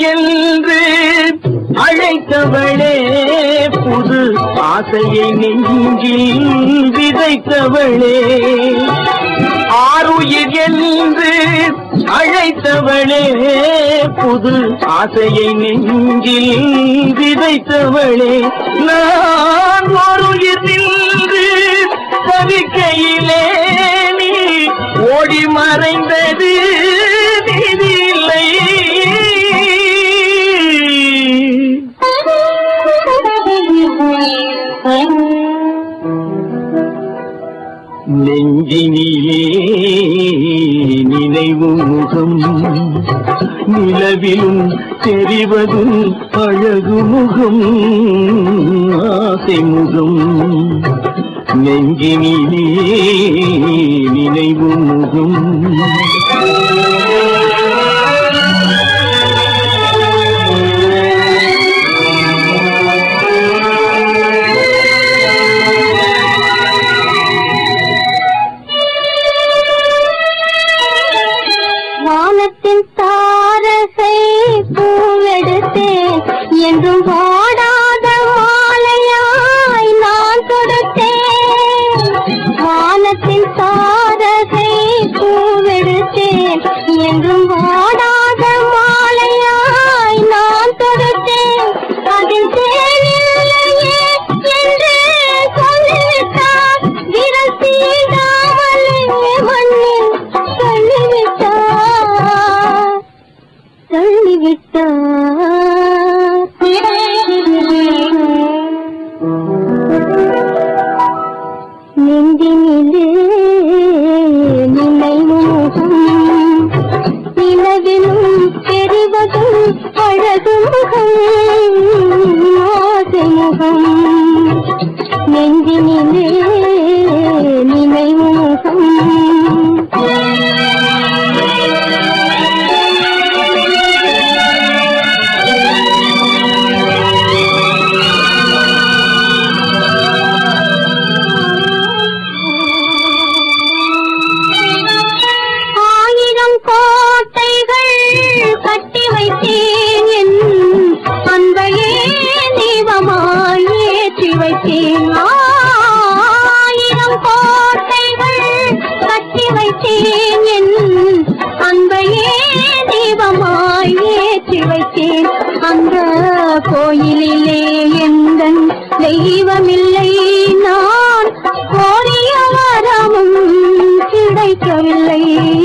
என்று அழைத்தவளே புது ஆசையை நெஞ்சில் விதைத்தவளே ஆறுயிர் என்று அழைத்தவளே புது ஆசையை நெஞ்சில் விதைத்தவளே நான் ஒருயிர் நின்று தவிக்கையிலே நீ ஓடி மறைந்தது நீதியில்லை நெஞ்சினிலே நினைவு முகம் நிலவிலும் தெரிவதும் அழகு முகம் ஆசை முகம் நெஞ்சினிலே நினைவு முகம் வானத்தின் தாரகை பூவெடுத்தேன் என்றும் வாடாத மாலையாய் நான் தொடுத்தேன் வானத்தின் தாரகை பூவெடுத்தேன் என்றும் வாடாத மாலையாய் நான் தொடுத்தேன் அதில் தேனில்லையே என்று சொல்லிவிட்டார் விரல் தீண்டாமலே மண்ணில் தள்ளிவிட்டார் தள்ளிவிட்டார் நெஞ்சினிலே நினைவுமுகம் நிலவிலும் தெரிவதும் அழகு முகம் ஆசை முகம் நெஞ்சினிலே நினைவுமுகம் ஆயிரம் கோட்டைகள் கட்டி வைத்தேன் என் அன்பையே தீபமாய் ஏற்றி வைத்தேன் ஆயிரம் கோட்டைகள் கட்டி வைத்தேன் என் அன்பையே தீபமாய் ஏற்றி வைத்தேன் அந்த கோயிலிலே எந்தன் தெய்வமில்லை நான் கோரிய வரமும் கிடைக்கவில்லை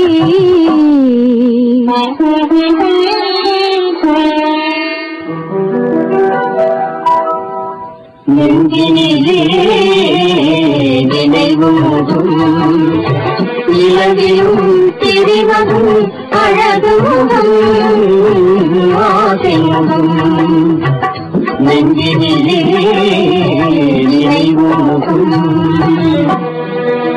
நெஞ்சினிலே நினைவு முகம் இலவிலும் தெரிவதும் அழகு முகம் ஆசை முகம் நெஞ்சினிலே நினைவு முகம்